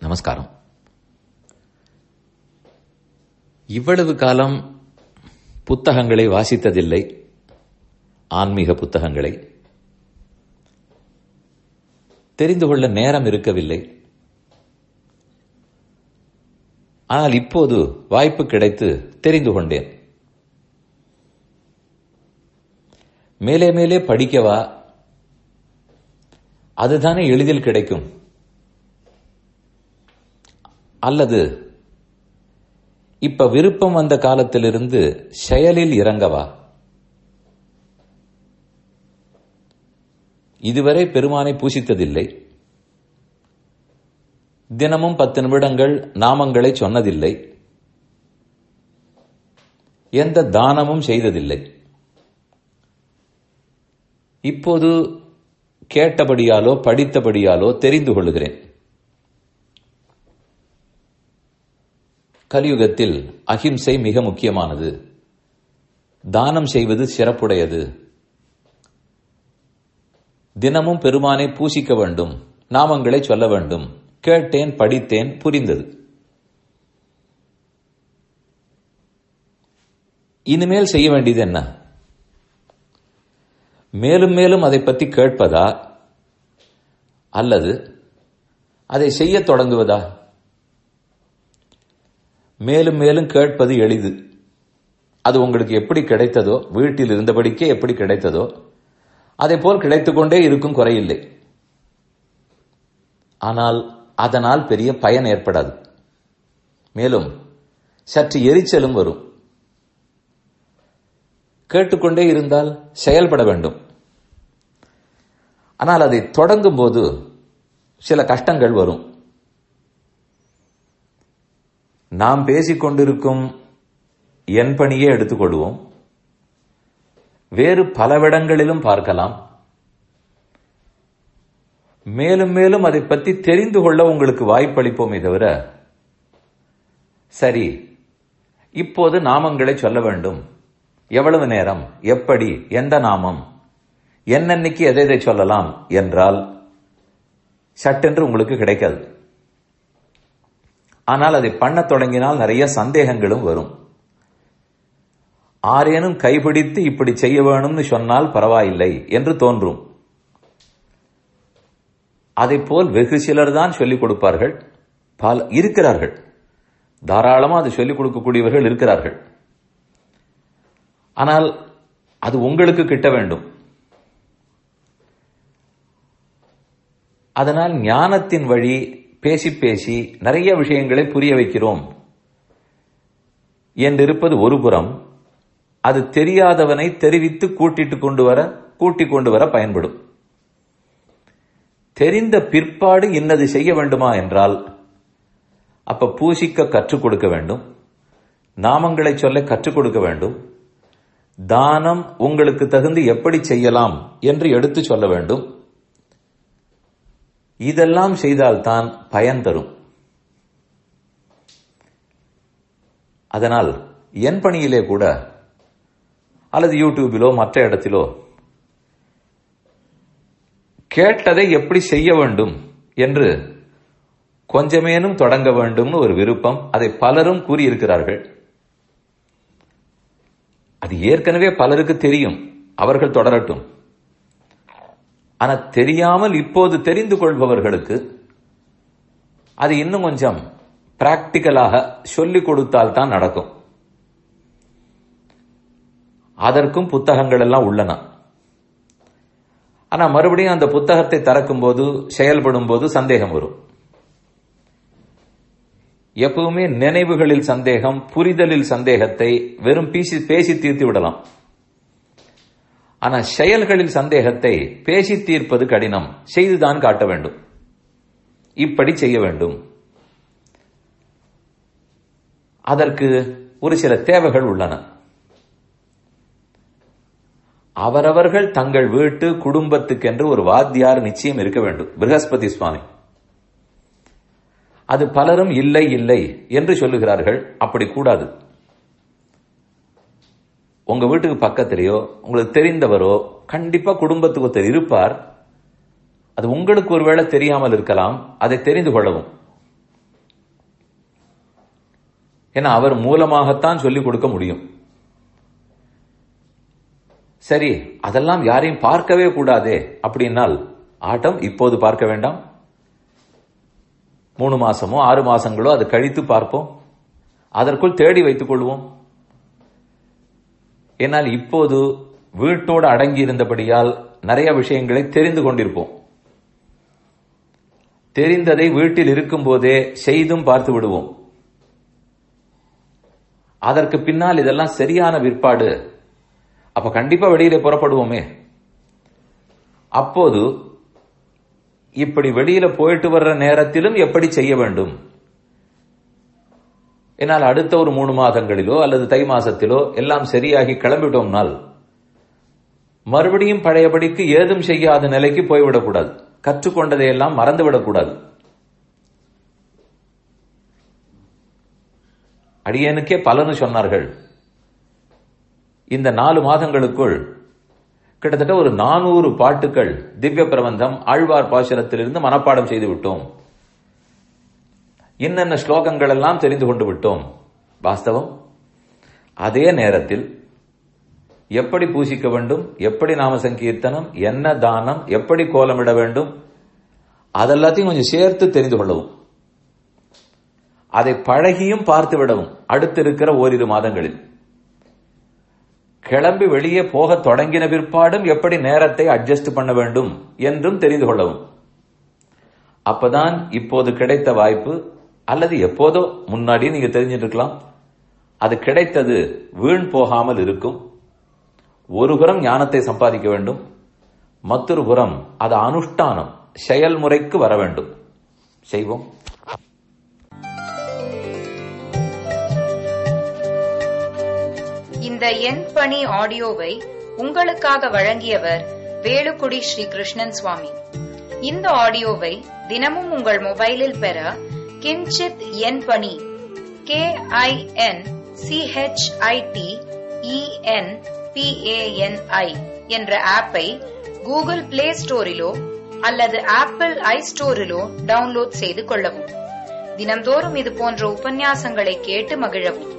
நமஸ்காரம் இவ்வளவு காலம் புத்தகங்களை வாசித்ததில்லை ஆன்மீக புத்தகங்களை தெரிந்து கொள்ள நேரம் இருக்கவில்லை ஆனால் இப்போது வாய்ப்பு கிடைத்து தெரிந்து கொண்டேன் மேலே மேலே படிக்கவா அதுதானே எளிதில் கிடைக்கும் அல்லது இப்ப விருப்பம் வந்த காலத்திலிருந்து செயலில் இறங்கவா இதுவரை பெருமானை பூசித்ததில்லை தினமும் பத்து நிமிடங்கள் நாமங்களை சொன்னதில்லை எந்த தானமும் செய்ததில்லை இப்போது கேட்டபடியாலோ படித்தபடியாலோ தெரிந்து கொள்கிறேன் கலியுகத்தில் அகிம்சை மிக முக்கியமானது தானம் செய்வது சிறப்புடையது தினமும் பெருமானை பூசிக்க வேண்டும் நாமங்களை சொல்ல வேண்டும் கேட்டேன் படித்தேன் புரிந்தது இனிமேல் செய்ய வேண்டியது என்ன மேலும் மேலும் அதை பற்றி கேட்பதா அல்லது அதை செய்ய தொடங்குவதா மேலும் மேலும் கேட்பது எளிது அது உங்களுக்கு எப்படி கிடைத்ததோ வீட்டில் இருந்தபடிக்கே எப்படி கிடைத்ததோ அதே போல் கிடைத்துக்கொண்டே இருக்கும் குறையில்லை ஆனால் அதனால் பெரிய பயன் ஏற்படாது மேலும் சற்று எரிச்சலும் வரும் கேட்டுக்கொண்டே இருந்தால் செயல்பட வேண்டும் ஆனால் அதை தொடங்கும் போது சில கஷ்டங்கள் வரும் நாம் பேசிக்கொண்டிருக்கும் என் பணியே எடுத்துக்கொள்வோம் வேறு பலவிடங்களிலும் பார்க்கலாம் மேலும் மேலும் அதை பற்றி தெரிந்து கொள்ள உங்களுக்கு வாய்ப்பளிப்போமே தவிர சரி இப்போது நாமங்களை சொல்ல வேண்டும் எவ்வளவு நேரம் எப்படி எந்த நாமம் என்னன்னைக்கு எதை எதை சொல்லலாம் என்றால் சட்டென்று உங்களுக்கு கிடைக்காது ஆனால் அதை பண்ண தொடங்கினால் நிறைய சந்தேகங்களும் வரும் ஆரேனும் கைபிடித்து இப்படி செய்ய வேணும்னு சொன்னால் பரவாயில்லை என்று தோன்றும் அதை போல் வெகு சிலர் தான் சொல்லிக் கொடுப்பார்கள் பல இருக்கிறார்கள் தாராளமா அது சொல்லிக் கொடுக்கக்கூடியவர்கள் இருக்கிறார்கள் ஆனால் அது உங்களுக்கு கிட்ட வேண்டும் அதனால் ஞானத்தின் வழி பேசி பேசி நிறைய விஷயங்களை புரிய வைக்கிறோம் என்றிருப்பது ஒரு புறம் அது தெரியாதவனை தெரிவித்து கூட்டிட்டு கொண்டு வர கூட்டிக் கொண்டு வர பயன்படும் தெரிந்த பிற்பாடு இன்னது செய்ய வேண்டுமா என்றால் அப்ப பூசிக்க கற்றுக் கொடுக்க வேண்டும் நாமங்களை சொல்ல கற்றுக் கொடுக்க வேண்டும் தானம் உங்களுக்கு தகுந்து எப்படி செய்யலாம் என்று எடுத்து சொல்ல வேண்டும் இதெல்லாம் செய்தால்தான் பயன் தரும் அதனால் என் பணியிலே கூட அல்லது யூடியூபிலோ மற்ற இடத்திலோ கேட்டதை எப்படி செய்ய வேண்டும் என்று கொஞ்சமேனும் தொடங்க வேண்டும்னு ஒரு விருப்பம் அதை பலரும் கூறியிருக்கிறார்கள் அது ஏற்கனவே பலருக்கு தெரியும் அவர்கள் தொடரட்டும் ஆனா தெரியாமல் இப்போது தெரிந்து கொள்பவர்களுக்கு அது இன்னும் கொஞ்சம் பிராக்டிக்கலாக சொல்லிக் கொடுத்தால் தான் நடக்கும் அதற்கும் புத்தகங்கள் எல்லாம் உள்ளன ஆனா மறுபடியும் அந்த புத்தகத்தை திறக்கும் போது செயல்படும் போது சந்தேகம் வரும் எப்பவுமே நினைவுகளில் சந்தேகம் புரிதலில் சந்தேகத்தை வெறும் பேசி பேசி தீர்த்து விடலாம் ஆனா செயல்களில் சந்தேகத்தை பேசி தீர்ப்பது கடினம் செய்துதான் காட்ட வேண்டும் இப்படி செய்ய வேண்டும் அதற்கு ஒரு சில தேவைகள் உள்ளன அவரவர்கள் தங்கள் வீட்டு குடும்பத்துக்கென்று ஒரு வாத்தியார் நிச்சயம் இருக்க வேண்டும் பிரகஸ்பதி சுவாமி அது பலரும் இல்லை இல்லை என்று சொல்லுகிறார்கள் அப்படி கூடாது உங்க வீட்டுக்கு பக்கத்திலேயோ உங்களுக்கு தெரிந்தவரோ கண்டிப்பா குடும்பத்துக்கு ஒருத்தர் இருப்பார் அது உங்களுக்கு ஒருவேளை தெரியாமல் இருக்கலாம் அதை தெரிந்து கொள்ளவும் ஏன்னா அவர் மூலமாகத்தான் சொல்லிக் கொடுக்க முடியும் சரி அதெல்லாம் யாரையும் பார்க்கவே கூடாதே அப்படின்னால் ஆட்டம் இப்போது பார்க்க வேண்டாம் மூணு மாசமோ ஆறு மாசங்களோ அது கழித்து பார்ப்போம் அதற்குள் தேடி வைத்துக் கொள்வோம் என்னால் இப்போது வீட்டோடு அடங்கி இருந்தபடியால் நிறைய விஷயங்களை தெரிந்து கொண்டிருப்போம் தெரிந்ததை வீட்டில் இருக்கும் போதே செய்தும் பார்த்து விடுவோம் அதற்கு பின்னால் இதெல்லாம் சரியான விற்பாடு அப்ப கண்டிப்பா வெளியில புறப்படுவோமே அப்போது இப்படி வெளியில போயிட்டு வர்ற நேரத்திலும் எப்படி செய்ய வேண்டும் என்னால் அடுத்த ஒரு மூணு மாதங்களிலோ அல்லது தை மாசத்திலோ எல்லாம் சரியாகி கிளம்பிட்டோம்னால் மறுபடியும் பழையபடிக்கு ஏதும் செய்யாத நிலைக்கு போய்விடக்கூடாது கற்றுக்கொண்டதையெல்லாம் மறந்துவிடக்கூடாது அடியனுக்கே பலனு சொன்னார்கள் இந்த நாலு மாதங்களுக்குள் கிட்டத்தட்ட ஒரு நானூறு பாட்டுகள் திவ்ய பிரபந்தம் ஆழ்வார் பாசுரத்திலிருந்து மனப்பாடம் செய்து விட்டோம் என்னென்ன ஸ்லோகங்கள் எல்லாம் தெரிந்து கொண்டு விட்டோம் வாஸ்தவம் அதே நேரத்தில் எப்படி பூசிக்க வேண்டும் எப்படி நாம சங்கீர்த்தனம் என்ன தானம் எப்படி கோலமிட வேண்டும் அதெல்லாத்தையும் கொஞ்சம் சேர்த்து தெரிந்து கொள்ளவும் அதை பழகியும் பார்த்து விடவும் அடுத்து இருக்கிற ஓரிரு மாதங்களில் கிளம்பி வெளியே போக தொடங்கின பிற்பாடும் எப்படி நேரத்தை அட்ஜஸ்ட் பண்ண வேண்டும் என்றும் தெரிந்து கொள்ளவும் அப்பதான் இப்போது கிடைத்த வாய்ப்பு அல்லது எப்போதோ முன்னாடியே நீங்க தெரிஞ்சிட்டு இருக்கலாம் அது கிடைத்தது வீண் போகாமல் இருக்கும் ஒரு புறம் ஞானத்தை சம்பாதிக்க வேண்டும் மற்றொரு புறம் அது அனுஷ்டானம் செயல்முறைக்கு வர வேண்டும் செய்வோம் இந்த எண் பணி ஆடியோவை உங்களுக்காக வழங்கியவர் வேலுக்குடி ஸ்ரீ கிருஷ்ணன் சுவாமி இந்த ஆடியோவை தினமும் உங்கள் மொபைலில் பெற கிஞ்சித் எண் பணி கே ஐ என் சிஹெச்ஐடி இஎன் பிஏஎன்ஐ என்ற ஆப்பை கூகுள் பிளே ஸ்டோரிலோ அல்லது ஆப்பிள் ஐ ஸ்டோரிலோ டவுன்லோட் செய்து கொள்ளவும் தினம்தோறும் இது போன்ற உபன்யாசங்களை கேட்டு மகிழவும்